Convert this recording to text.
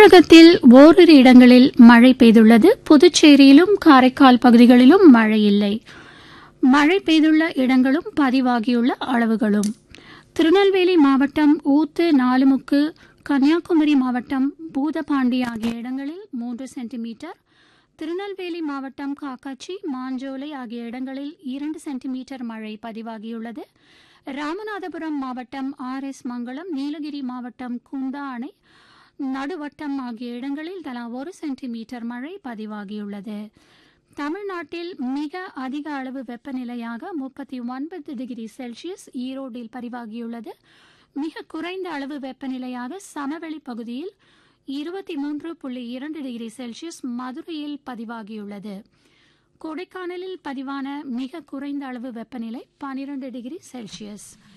தமிழகத்தில் ஓரிரு இடங்களில் மழை பெய்துள்ளது புதுச்சேரியிலும் காரைக்கால் பகுதிகளிலும் மழை இல்லை மழை பெய்துள்ள இடங்களும் பதிவாகியுள்ள அளவுகளும் திருநெல்வேலி மாவட்டம் ஊத்து நாலுமுக்கு கன்னியாகுமரி மாவட்டம் பூதபாண்டி ஆகிய இடங்களில் மூன்று சென்டிமீட்டர் திருநெல்வேலி மாவட்டம் காக்காச்சி மாஞ்சோலை ஆகிய இடங்களில் இரண்டு சென்டிமீட்டர் மழை பதிவாகியுள்ளது ராமநாதபுரம் மாவட்டம் ஆர் எஸ் மங்கலம் நீலகிரி மாவட்டம் குந்தா அணை நடுவட்டம் ஆகிய இடங்களில் தலா ஒரு சென்டிமீட்டர் மழை பதிவாகியுள்ளது தமிழ்நாட்டில் மிக அதிக அளவு வெப்பநிலையாக முப்பத்தி ஒன்பது டிகிரி செல்சியஸ் ஈரோட்டில் பதிவாகியுள்ளது மிக குறைந்த அளவு வெப்பநிலையாக சமவெளி பகுதியில் இருபத்தி மூன்று புள்ளி இரண்டு டிகிரி செல்சியஸ் மதுரையில் பதிவாகியுள்ளது கொடைக்கானலில் பதிவான மிக குறைந்த அளவு வெப்பநிலை பனிரெண்டு டிகிரி செல்சியஸ்